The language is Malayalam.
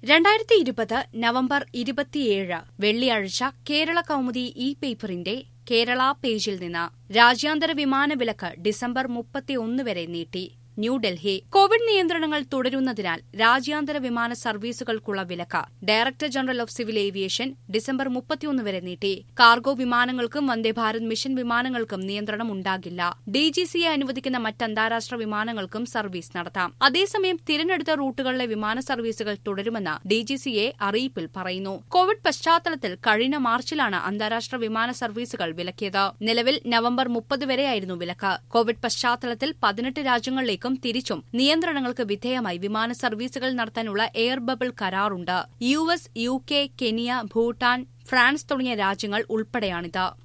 രണ്ടായിരത്തി ഇരുപത് നവംബർ ഇരുപത്തിയേഴ് വെള്ളിയാഴ്ച കേരള കൗമുദി ഇ പേപ്പറിന്റെ കേരള പേജിൽ നിന്ന് രാജ്യാന്തര വിമാന വിലക്ക് ഡിസംബർ മുപ്പത്തിയൊന്ന് വരെ നീട്ടി ന്യൂഡൽഹി കോവിഡ് നിയന്ത്രണങ്ങൾ തുടരുന്നതിനാൽ രാജ്യാന്തര വിമാന സർവീസുകൾക്കുള്ള വിലക്ക് director general of civil aviation December മുപ്പത്തിയൊന്ന് വരെ നീട്ടി കാർഗോ വിമാനങ്ങൾക്കും വന്ദേഭാരത് മിഷൻ വിമാനങ്ങൾക്കും നിയന്ത്രണം ഉണ്ടാകില്ല ഡിജിസിയെ അനുവദിക്കുന്ന മറ്റ് അന്താരാഷ്ട്ര വിമാനങ്ങൾക്കും സർവീസ് നടത്താം അതേസമയം തിരഞ്ഞെടുത്ത റൂട്ടുകളിലെ വിമാന സർവീസുകൾ തുടരുമെന്ന് ഡിജിസിയെ അറിയിപ്പിൽ പറയുന്നു കോവിഡ് പശ്ചാത്തലത്തിൽ കഴിഞ്ഞ മാർച്ചിലാണ് അന്താരാഷ്ട്ര വിമാന സർവീസുകൾ വിലക്കിയത് നിലവിൽ നവംബർ മുപ്പത് വരെയായിരുന്നു വിലക്ക് കോവിഡ് പശ്ചാത്തലത്തിൽ പതിനെട്ട് രാജ്യങ്ങളിലേക്കും തിരിച്ചും നിയന്ത്രണങ്ങൾക്ക് വിധേയമായി വിമാന സർവീസുകൾ നടത്താനുള്ള എയർ ബബിൾ കരാറുണ്ട് U S U K Kenya Bhutan France തുടങ്ങിയ രാജ്യങ്ങൾ ഉൾപ്പെടെയാണിത്